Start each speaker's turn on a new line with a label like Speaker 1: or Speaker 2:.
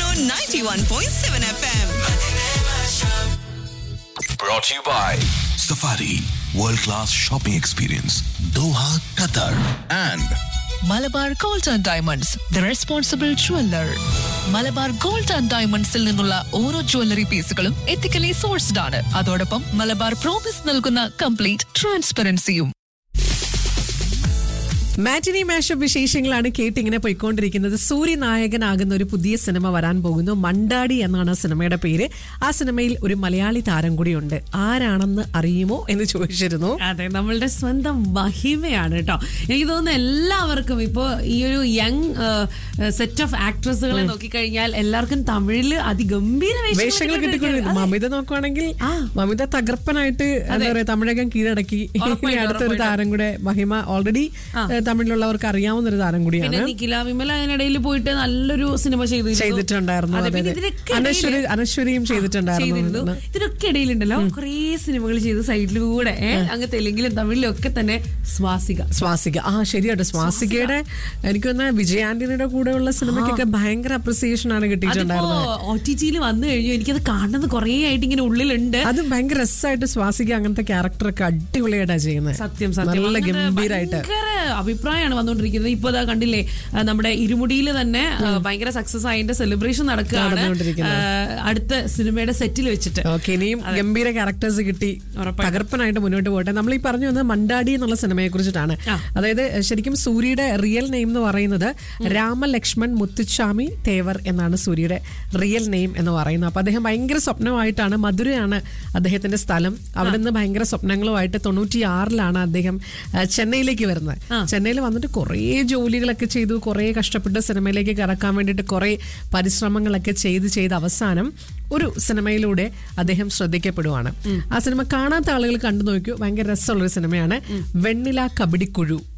Speaker 1: 91.7 FM.
Speaker 2: Brought to you by Safari World Class Shopping Experience Doha, Qatar and
Speaker 3: Malabar gold and diamonds the responsible jeweller Malabar gold and ഡയമണ്ട്സിൽ നിന്നുള്ള ഓരോ jewellery പീസുകളും ethically sourced ആണ് അതോടൊപ്പം Malabar promise നൽകുന്ന complete ട്രാൻസ്പെറൻസിയും
Speaker 4: matinee mashup വിശേഷങ്ങളാണ് കേട്ടിങ്ങനെ പോയിക്കൊണ്ടിരിക്കുന്നത് സൂര്യനായകനാകുന്ന ഒരു പുതിയ സിനിമ വരാൻ പോകുന്നു മണ്ടാടി എന്നാണ് സിനിമയുടെ പേര് ആ സിനിമയിൽ ഒരു മലയാളി താരം കൂടിയുണ്ട് ആരാണെന്ന് അറിയുമോ എന്ന് ചോദിച്ചിരുന്നു
Speaker 5: അതെ നമ്മളുടെ സ്വന്തം മഹിമയാണ് കേട്ടോ എനിക്ക് തോന്നുന്നു എല്ലാവർക്കും ഇപ്പോൾ ഈ ഒരു യങ് സെറ്റ് ഓഫ് ആക്ട്രസുകളെ നോക്കിക്കഴിഞ്ഞാൽ എല്ലാവർക്കും തമിഴില് അതിഗംഭീര
Speaker 4: വേഷങ്ങൾ
Speaker 5: വേഷങ്ങൾ
Speaker 4: കിട്ടിക്കൊണ്ടിരുന്നു മമിത നോക്കുവാണെങ്കിൽ
Speaker 5: ആ.
Speaker 4: മമിത തകർപ്പനായിട്ട് എന്താ പറയാ തമിഴകം കീഴടക്കി ഇനി
Speaker 5: ഉറപ്പായിട്ടും,
Speaker 4: അടുത്തൊരു താരം കൂടെ മഹിമ ഓൾറെഡി തമിഴിലുള്ളവർക്ക് അറിയാവുന്ന ഒരു താരം
Speaker 5: പിന്നെ
Speaker 4: കൂടിയാണ്
Speaker 5: നിഖില വിമല അതിനിടയിൽ പോയിട്ട് നല്ലൊരു സിനിമ ചെയ്തിരുന്നു.
Speaker 4: ചെയ്തിട്ടുണ്ടായിരുന്നു
Speaker 5: അതെ,
Speaker 4: അതെ
Speaker 5: പിന്നെ
Speaker 4: അതെ
Speaker 5: ഇതിനൊക്കെ
Speaker 4: അനശ്വരി
Speaker 5: ഇടയില്
Speaker 4: അനശ്വരിയും
Speaker 5: ചെയ്തിരുന്നു
Speaker 4: ചെയ്തിട്ടുണ്ടായിരുന്നു
Speaker 5: ഇതിനൊക്കെ ഇടയിലുണ്ടല്ലോ കുറേ സിനിമകൾ ചെയ്ത് സൈഡിലൂടെ ഏ, അങ്ങ് തെലുങ്കിലും തമിഴിലും ഒക്കെ തന്നെ സ്വാസിക
Speaker 4: സ്വാസിക ആ ശരിയാട്ടോ സ്വാസികയുടെ എനിക്ക് തോന്നുന്ന വിജയാന്റിയുടെ കൂടെയുള്ള സിനിമയ്ക്കൊക്കെ ഭയങ്കര അപ്രിസിയേഷൻ ആണ്
Speaker 5: അതിപ്പോ
Speaker 4: കിട്ടിയിട്ടുണ്ടായിരുന്നത്
Speaker 5: ഒ ടി ജിയിൽ വന്നു കഴിഞ്ഞു എനിക്കത് കാണുന്നത് കുറേ ആയിട്ട് ഇങ്ങനെ ഉള്ളിലുണ്ട്
Speaker 4: അത് ഭയങ്കര രസമായിട്ട് സ്വാസിക അങ്ങനത്തെ ക്യാരക്ടറൊക്കെ അടിപൊളിയായിട്ടാ ചെയ്യുന്നത്
Speaker 5: സത്യം സത്യം
Speaker 4: നല്ല
Speaker 5: അങ്ങനത്തെ
Speaker 4: ഗംഭീരായിട്ട്
Speaker 5: ഭയങ്കര അഭിപ്രായമാണ് വന്നുകൊണ്ടിരിക്കുന്നത് ഇപ്പൊ ദാ കണ്ടില്ലേ ആ, നമ്മുടെ ഇരുമുടിയിൽ തന്നെ ആ, ഭയങ്കര സക്സസ് ആയതിന്റെ സെലിബ്രേഷൻ നടക്കുകയാണ്
Speaker 4: നടന്നുകൊണ്ടിരിക്കുന്നത്.
Speaker 5: ആ, അടുത്ത സിനിമയുടെ സെറ്റിൽ വെച്ചിട്ട്
Speaker 4: ഓക്കെ ഇനിയും ഗംഭീര ക്യാരക്ടേഴ്സ് കിട്ടി
Speaker 5: ഉറപ്പായിട്ടും.
Speaker 4: തകർപ്പനായിട്ട് മുന്നോട്ട് പോട്ടെ നമ്മൾ ഈ പറഞ്ഞു വന്നത് മണ്ടാടി എന്നുള്ള സിനിമയെ കുറിച്ചിട്ടാണ്
Speaker 5: ആ.
Speaker 4: അതായത് ശരിക്കും സൂര്യയുടെ റിയൽ നെയിം എന്ന് പറയുന്നത് രാമലക്ഷ്മൺ മുത്തുച്ചാമി തേവർ എന്നാണ് സൂര്യയുടെ റിയൽ നെയിം എന്ന് പറയുന്നത് അപ്പൊ അദ്ദേഹം ഭയങ്കര സ്വപ്നമായിട്ടാണ് മധുരയാണ് അദ്ദേഹത്തിന്റെ സ്ഥലം അവിടെ നിന്ന് ഭയങ്കര സ്വപ്നങ്ങളുമായിട്ട് തൊണ്ണൂറ്റിയാറിലാണ് അദ്ദേഹം ആ, ചെന്നൈയിലേക്ക് വരുന്നത് ചെന്നൈയിൽ വന്നിട്ട് കുറേ ജോലികളൊക്കെ ചെയ്തു കുറേ കഷ്ടപ്പെട്ട് സിനിമയിലേക്ക് കടക്കാൻ വേണ്ടിയിട്ട് കുറേ പരിശ്രമങ്ങളൊക്കെ ചെയ്ത് ചെയ്ത് അവസാനം ഒരു സിനിമയിലൂടെ അദ്ദേഹം ശ്രദ്ധിക്കപ്പെടുവാണ് ആ സിനിമ കാണാത്ത ആളുകൾ കണ്ടു നോക്കൂ ഭയങ്കര രസമുള്ള ഒരു സിനിമയാണ് വെണ്ണില കബഡിക്കുഴു